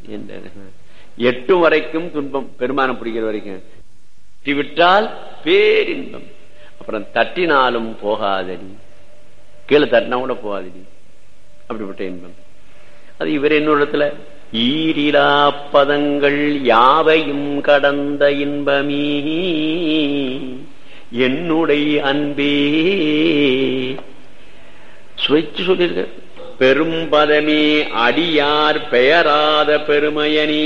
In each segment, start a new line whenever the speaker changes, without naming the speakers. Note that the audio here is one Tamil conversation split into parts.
என்ற எட்டும் வரைக்கும் துன்பம் பெருமானம் பிடிக்கிற வரைக்கும் தட்டி விட்டால் பேரின்பம் அப்புறம் தட்டினாலும் போகாதடி கீழே தட்டினா கூட போகாதடி அப்படிப்பட்ட இன்பம் அது இவர் இன்னொரு இடத்துல ஈரிலா பதங்கள் யாவையும் கடந்த இன்பமீ என்னுடைய அன்பே சுவைச்சு சொல்லியிருக்க பெரும் பதமே அடியார் பெயராத பெருமையனி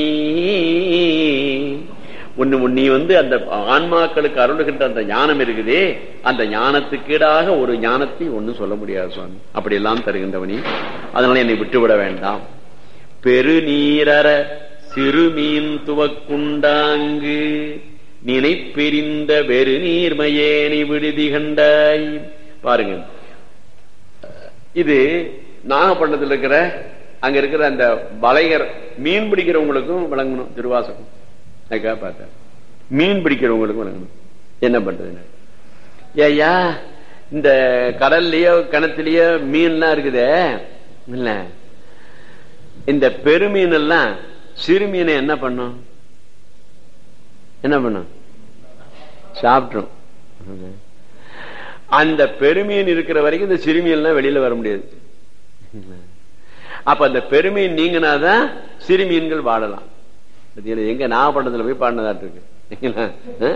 ஒண்ணு நீ வந்து அந்த ஆன்மாக்களுக்கு அருளுகின்ற அந்த ஞானம் இருக்குதே அந்த ஞானத்துக்கீடாக ஒரு ஞானத்தை ஒன்னும் சொல்ல முடியாது சுவாமி அப்படி எல்லாம் தருகின்றவனி அதனால என்னை விட்டுவிட வேண்டாம் பெருநீரற சிறுமீன் துவக்குண்டாங்கு நினைப்பெரிந்த வெறு நீர்மையேனை விடுதி கண்டாய் பாருங்க இது நாகப்பட்டினத்தில் இருக்கிற அங்க இருக்கிற அந்த வலையர் மீன் பிடிக்கிறவங்களுக்கும் விளங்கணும் திருவாசகம் அதுக்காக பார்த்தேன் மீன் பிடிக்கிறவங்களுக்கும் விளங்கணும் என்ன பண்றது ஏயா இந்த கடல்லயோ கிணத்துலயோ மீன்லாம் இருக்குதே இல்ல இந்த பெருமீன் எல்லாம் சிறு மீனை என்ன பண்ணும் என்ன பண்ணும் சாப்பிட்ரும் அந்த பெருமீன் இருக்கிற வரைக்கும் இந்த சிறுமியெல்லாம் வெளியில வர முடியாது அப்ப அந்த பெருமீன் நீங்கினாதான் சிறுமீன்கள் வாழலாம் எங்க நாகப்பட்டினத்துல போய் பாடினதாட்டு இருக்கு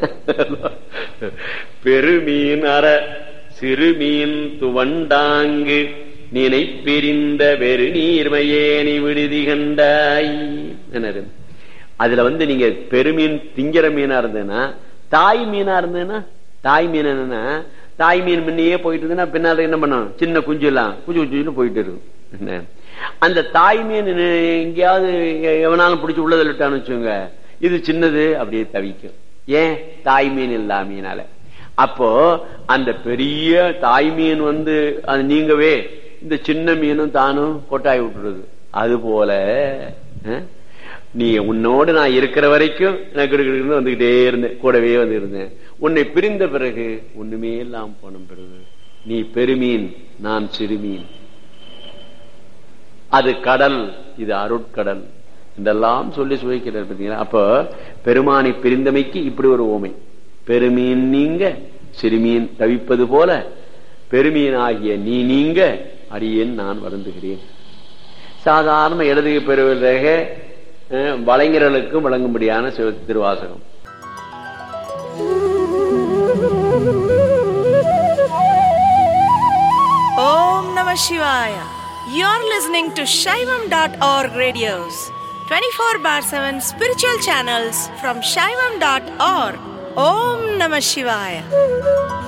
பெருமீன் அற சிறுமீன் துவண்டாங்கு நினைப்பிரிந்த வெறு நீர்மையேனி விடுதி கண்டாய் அதுல வந்து நீங்க பெருமீன் திங்கிற மீனா இருந்ததுன்னா தாய் மீனா இருந்ததுன்னா தாய் மீன் என்னன்னா தாய் மீன் முன்னையே போயிட்டு இருந்ததுன்னா பின்னால என்ன பண்ணும் சின்ன குஞ்சு எல்லாம் குஞ்சு குஞ்சு போயிட்டு இருக்கும் அந்த தாய் மீன் எங்கேயாவது எவனாலும் பிடிச்சி உள்ளதில் விட்டான்னு வச்சுங்க இது சின்னது அப்படியே தவிக்கும் ஏன் தாய் மீன் இல்லா மீனால அப்போ அந்த பெரிய தாய் மீன் வந்து அது நீங்கவே இந்த சின்ன மீனும் தானும் கொட்டாய் விட்டுறது அது போல நீ உன்னோடு நான் இருக்கிற வரைக்கும் நான் கிடுக்கிட்டு வந்துகிட்டே இருந்தேன் கூடவே வந்து இருந்தேன் உன்னை பிரிந்த பிறகு ஒண்ணுமே இல்லாம போன பிறகு நீ பெருமீன் நான் சிறுமீன் அது கடல் இது அருட்கடல் இதெல்லாம் சொல்லி சுவைக்கிறார் பார்த்தீங்களா அப்ப பெருமானை பிரிந்தமைக்கு இப்படி ஒரு ஓமை பெருமீன் நீங்க சிறுமீன் தவிப்பது போல பெருமீன் ஆகிய நீ நீங்க அடியேன் நான் வருந்துகிறேன் சாதாரண எழுதுக பெறுவதாக வலைஞர்களுக்கும் வழங்கும்படியான Thiruvasagam
Om Namah Shivaya. You're listening to Shaivam.org radios, 24 bar 7 spiritual channels from Shaivam.org. Om Namah Shivaya.